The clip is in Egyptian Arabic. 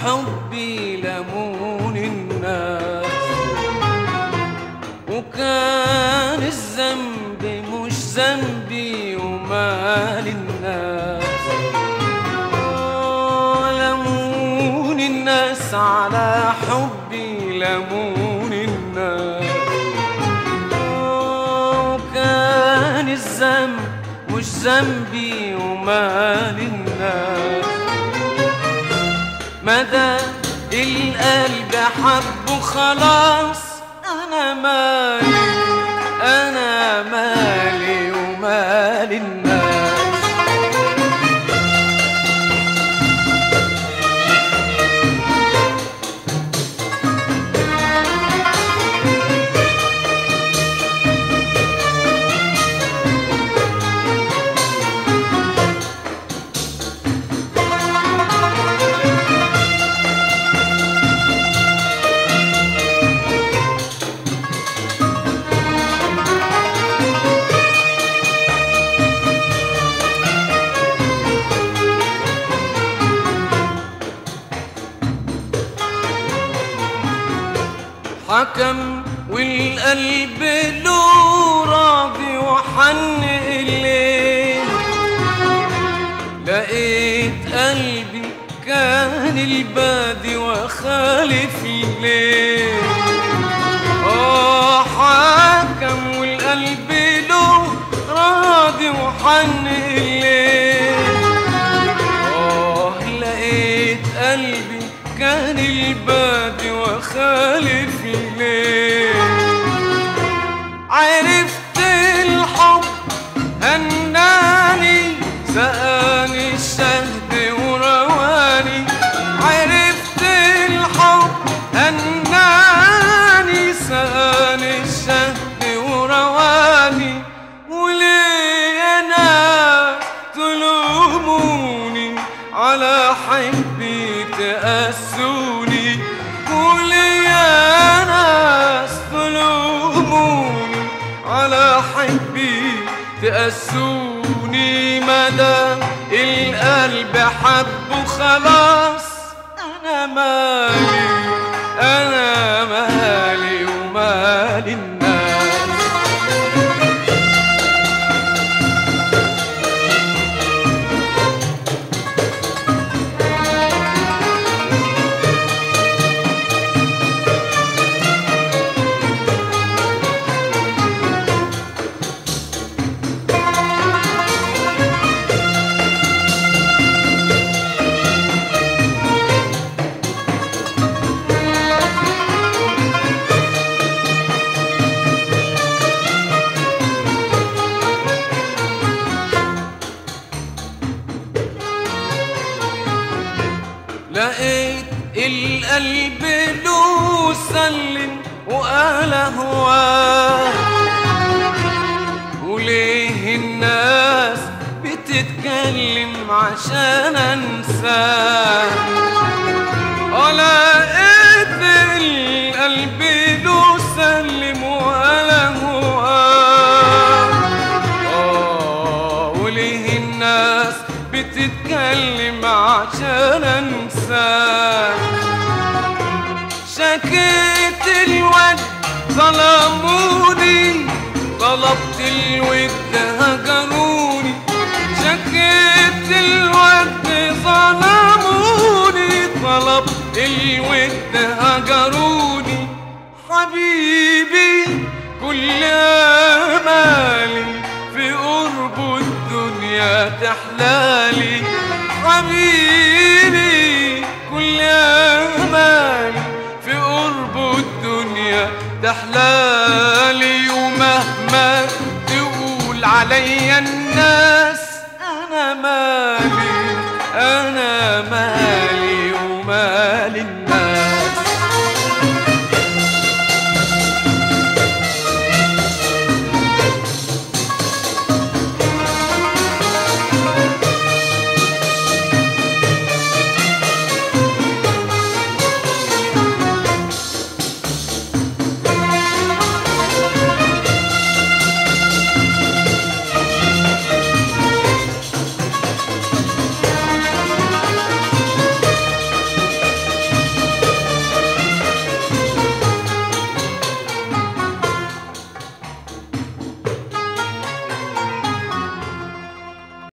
حبي لمون الناس وكان الذنب مش ذنبي ومال الناس آه، لمون الناس على حبي لمون الناس آه، وكان الذنب مش ذنبي ومال الناس مدى القلب حبه خلاص انا مالي انا مالي ومال الناس حكم والقلب له راضي وحن إليه لقيت قلبي كان البادي وخالف الليل آه حكم والقلب له راضي وحن إليه آه لقيت قلبي كان البادي وخالف ليه عرفت الحب هناني سقاني الشهد ورواني عرفت الحب هناني سقاني الشهد ورواني وليه انا تلوموني على حبي تأسوني وليه انا تلوموني على حبي تأسوني مدى القلب حبه خلاص انا مالي انا مالي ومال الناس لقيت القلب له سلم وقال هواه وليه الناس بتتكلم عشان انساه اه لقيت القلب له سلم وقال هواه آه وليه الناس بتتكلم عشان انساه شكيت الود ظلموني طلبت الود هجروني شكيت الود ظلموني طلبت الود هجروني حبيبي كل امالي في قرب الدنيا تحلالي حبيبي كل امالي في قرب الدنيا تحلالي ومهما تقول عليا الناس انا مالي انا مالي